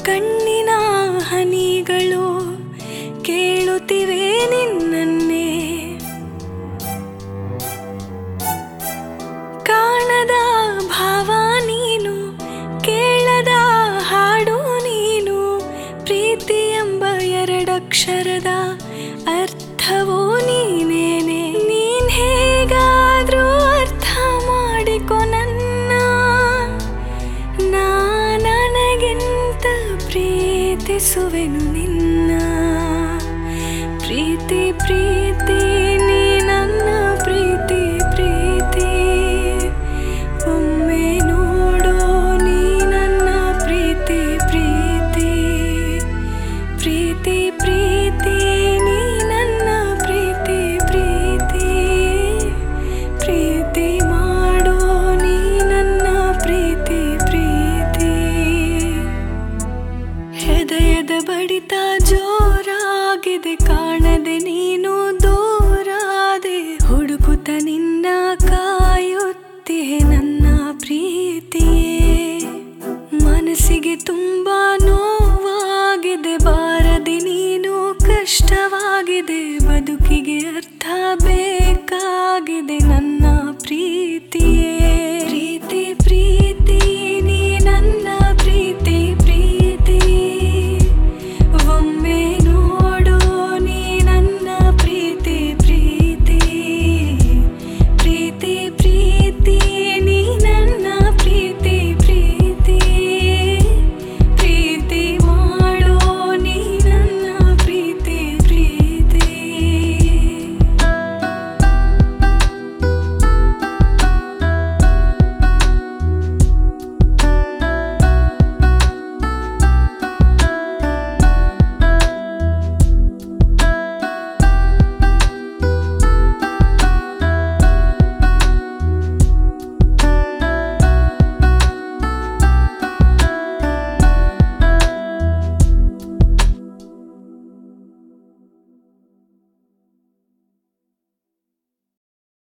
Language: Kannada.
ಕಣ್ಣಿನ ಹನಿಗಳು ಕೇಳುತ್ತಿವೆ ನಿನ್ನನ್ನೇ ಕಾಣದ ಭಾವ ನೀನು ಕೇಳದ ಹಾಡು ನೀನು ಪ್ರೀತಿ ಎಂಬ ಎರಡಕ್ಷರದ ಅರ್ಥವೂ ನೀನೇನೆ ನೀನ್ ಹೇಗಾದ್ರೂ ಅರ್ಥ ಮಾಡಿಕೊ ನನ್ನ ನಾ ನನಗಿಂತ ಪ್ರೀತಿಸುವೆನು ನಿನ್ನ ಪ್ರೀತಿ ಪ್ರೀತಿ ನೀ ನನ್ನ ಪ್ರೀತಿ ಪ್ರೀತಿ ಒಮ್ಮೆ ನೋಡೋ ನೀ ನನ್ನ ಪ್ರೀತಿ ಪ್ರೀತಿ ಪ್ರೀತಿ ಪ್ರೀತಿ ನೀ ನನ್ನ ಪ್ರೀತಿ ಪ್ರೀತಿ ಪ್ರೀತಿ ಮಾಡೋ ನೀ ನನ್ನ ಪ್ರೀತಿ ಪ್ರೀತಿ ಹೃದಯದ ಬಡಿತ ಜೋರಾಗಿದೆ ಕಾಣದೆ ನೀನು ದೂರಾದೆ ಹುಡುಕುತ್ತ ನಿನ್ನ ಕಾಯುತ್ತಿಹೆ ನನ್ನ ಪ್ರೀತಿ